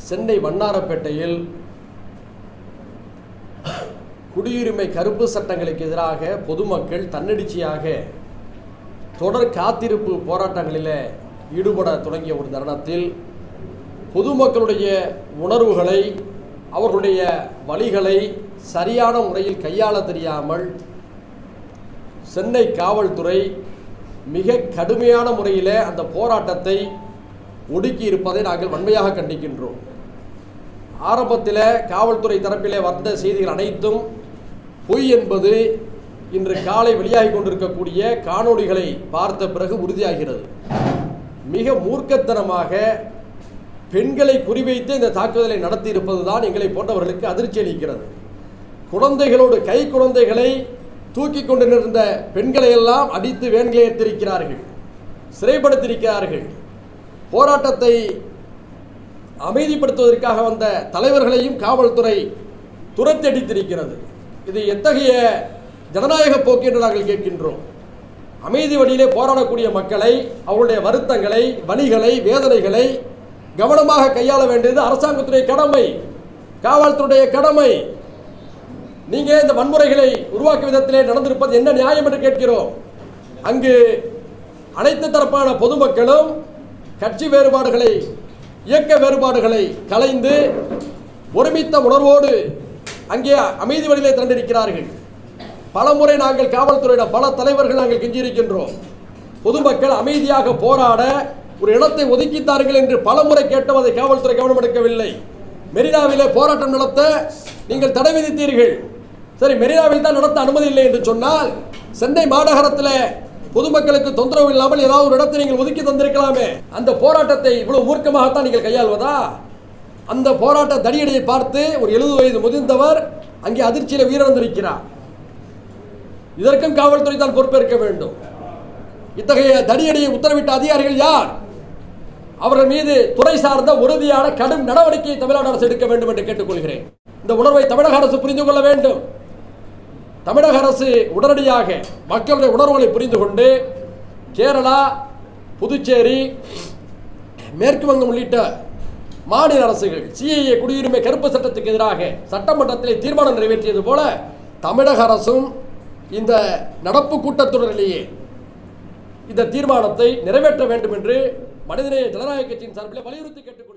சென்னை வண்ணாரப்பேட்டையில் குடியுரிமை கருப்பு சட்டங்களுக்கு எதிராக பொதுமக்கள் தன்னெழுச்சியாக தொடர் காத்திருப்பு போராட்டங்களில் ஈடுபட தொடங்கிய ஒரு தருணத்தில் பொதுமக்களுடைய உணர்வுகளை அவர்களுடைய வழிகளை சரியான முறையில் கையாள தெரியாமல் சென்னை காவல்துறை மிக கடுமையான முறையில் அந்த போராட்டத்தை ஒடுக்கி இருப்பதை நாங்கள் வன்மையாக கண்டிக்கின்றோம் ஆரம்பத்தில் காவல்துறை தரப்பிலே வந்த செய்திகள் அனைத்தும் பொய் என்பது இன்று காலை வெளியாகி கொண்டிருக்கக்கூடிய காணொளிகளை பார்த்த பிறகு உறுதியாகிறது மிக மூர்க்கத்தனமாக பெண்களை குறிவைத்து இந்த தாக்குதலை நடத்தி இருப்பதுதான் எங்களை போன்றவர்களுக்கு அதிர்ச்சி அளிக்கிறது குழந்தைகளோடு கை குழந்தைகளை தூக்கி கொண்டு நின்ற பெண்களை எல்லாம் அடித்து வேன்களை ஏற்றிருக்கிறார்கள் சிறைப்படுத்தியிருக்கிறார்கள் போராட்டத்தை அமைதிப்படுத்துவதற்காக வந்த தலைவர்களையும் காவல்துறை துரத்தி அடித்திருக்கிறது இது எத்தகைய ஜனநாயக போக்கு என்று நாங்கள் கேட்கின்றோம் அமைதி வழியிலே போராடக்கூடிய மக்களை அவர்களுடைய வருத்தங்களை வழிகளை வேதனைகளை கவனமாக கையாள வேண்டியது அரசாங்கத்துடைய கடமை காவல்துறையுடைய கடமை நீங்க இந்த வன்முறைகளை உருவாக்கும் விதத்திலே நடந்திருப்பது என்ன நியாயம் என்று கேட்கிறோம் அங்கு அனைத்து தரப்பான பொதுமக்களும் கட்சி வேறுபாடுகளை இயக்க வேறுபாடுகளை கலைந்து ஒருமித்த உணர்வோடு அங்கே அமைதி வழியிலே திரண்டிருக்கிறார்கள் பலமுறை நாங்கள் காவல்துறையிடம் பல தலைவர்கள் நாங்கள் கெஞ்சியிருக்கின்றோம் பொதுமக்கள் அமைதியாக போராட ஒரு இடத்தை ஒதுக்கித்தார்கள் என்று பலமுறை கேட்டும் அதை காவல்துறை கவனம் எடுக்கவில்லை மெரினாவிலே போராட்டம் நடத்த நீங்கள் தடை விதித்தீர்கள் சரி மெரினாவில் தான் நடத்த அனுமதி இல்லை என்று சொன்னால் சென்னை மாநகரத்தில் பொதுமக்களுக்கு தொந்தரவு இல்லாமல் ஏதாவது ஒரு இடத்தை நீங்கள் ஒதுக்கி தந்திருக்கலாமே அந்த போராட்டத்தை இவ்வளவு மூர்க்கமாகத்தான் நீங்கள் கையாள்வதா அந்த போராட்ட தடியடியை பார்த்து ஒரு எழுபது வயது முதிர்ந்தவர் அங்கே அதிர்ச்சியில் உயிரிழந்திருக்கிறார் இதற்கும் காவல்துறை தான் பொறுப்பேற்க வேண்டும் இத்தகைய தடியடியை உத்தரவிட்ட அதிகாரிகள் யார் அவர்கள் மீது துறை சார்ந்த உறுதியான கடும் நடவடிக்கையை தமிழ்நாடு அரசு எடுக்க வேண்டும் என்று கேட்டுக்கொள்கிறேன் இந்த உணர்வை தமிழக அரசு புரிந்து கொள்ள வேண்டும் தமிழக அரசு உடனடியாக மக்களுடைய உணர்வுகளை புரிந்து கொண்டு கேரளா புதுச்சேரி மேற்கு வங்கம் உள்ளிட்ட மாநில அரசுகள் சிஏஏ குடியுரிமை கருப்பு சட்டத்துக்கு எதிராக சட்டமன்றத்திலே தீர்மானம் நிறைவேற்றியது போல தமிழக அரசும் இந்த நடப்பு கூட்டத்தொடரிலேயே இந்த தீர்மானத்தை நிறைவேற்ற வேண்டும் என்று மனிதநேய ஜனநாயக கட்சியின் சார்பில் வலியுறுத்தி கேட்டுக்கொள்கிறேன்